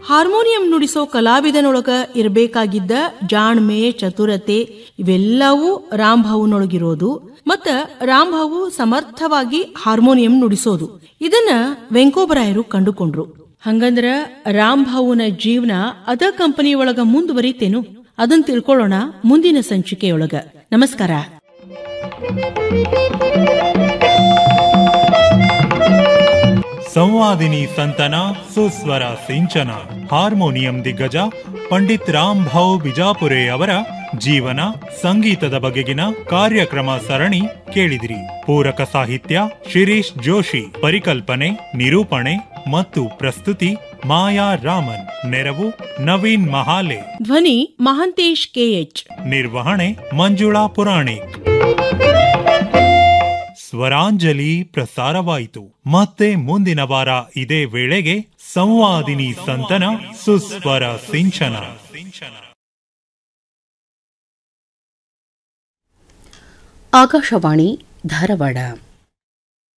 harmonium ನುಡಿಸೋ ಕಲಾವಿದನೊಳಗ ಇರಬೇಕಾಗಿದ್ದ ಜಾಣ್ಮೆ ಚತುರತೆ ಇವೆಲ್ಲವೂ ರಾಂಭಾವುನೊಳಗಿರೋದು ಮತ್ತ ರಾಂಭಾವು ಸಮರ್ಥವಾಗಿ ಹಾರ್ಮೋನಿಯಂ ನುಡಿಸೋದು ಇದನ್ನ ವೆಂಕೋಬರಾಯರು ಕಂಡುಕೊಂಡ್ರು ಹಂಗಂದ್ರ ರಾಂಭಾವುನ ಜೀವನ ಅದ ಕಂಪನಿ ಒಳಗ ಮುಂದುವರಿತೇನು ಅದನ್ ತಿಳ್ಕೊಳ್ಳೋಣ ಮುಂದಿನ ಸಂಚಿಕೆಯೊಳಗ ನಮಸ್ಕಾರ ಸಂವಾದಿನಿ ಸಂತನ ಸುಸ್ವರ ಸಿಂಚನ ಹಾರ್ಮೋನಿಯಂ ದಿಗ್ಗಜ ಪಂಡಿತ್ ರಾಮ್ ಭಾವ್ ಬಿಜಾಪುರೆ ಅವರ ಜೀವನ ಸಂಗೀತದ ಬಗೆಗಿನ ಕಾರ್ಯಕ್ರಮ ಸರಣಿ ಕೇಳಿದಿರಿ ಪೂರಕ ಸಾಹಿತ್ಯ ಶಿರೀಶ್ ಜೋಶಿ ಪರಿಕಲ್ಪನೆ ನಿರೂಪಣೆ ಮತ್ತು ಪ್ರಸ್ತುತಿ ಮಾಯಾ ರಾಮನ್ ನೆರವು ನವೀನ್ ಮಹಾಲೆ ಧ್ವನಿ ಮಹಾಂತೇಶ್ ಕೆಎಚ್ ನಿರ್ವಹಣೆ ಮಂಜುಳಾ ಪುರಾಣಿಕ್ ಸ್ವರಾಂಜಲಿ ಪ್ರಸಾರವಾಯಿತು ಮತ್ತೆ ಮುಂದಿನ ವಾರ ಇದೇ ವೇಳೆಗೆ ಸಂವಾದಿನಿ ಸಂತನ ಸುಸ್ವರ ಸಿಂಚನ ಆಕಾಶವಾಣಿ ಧಾರವಾಡ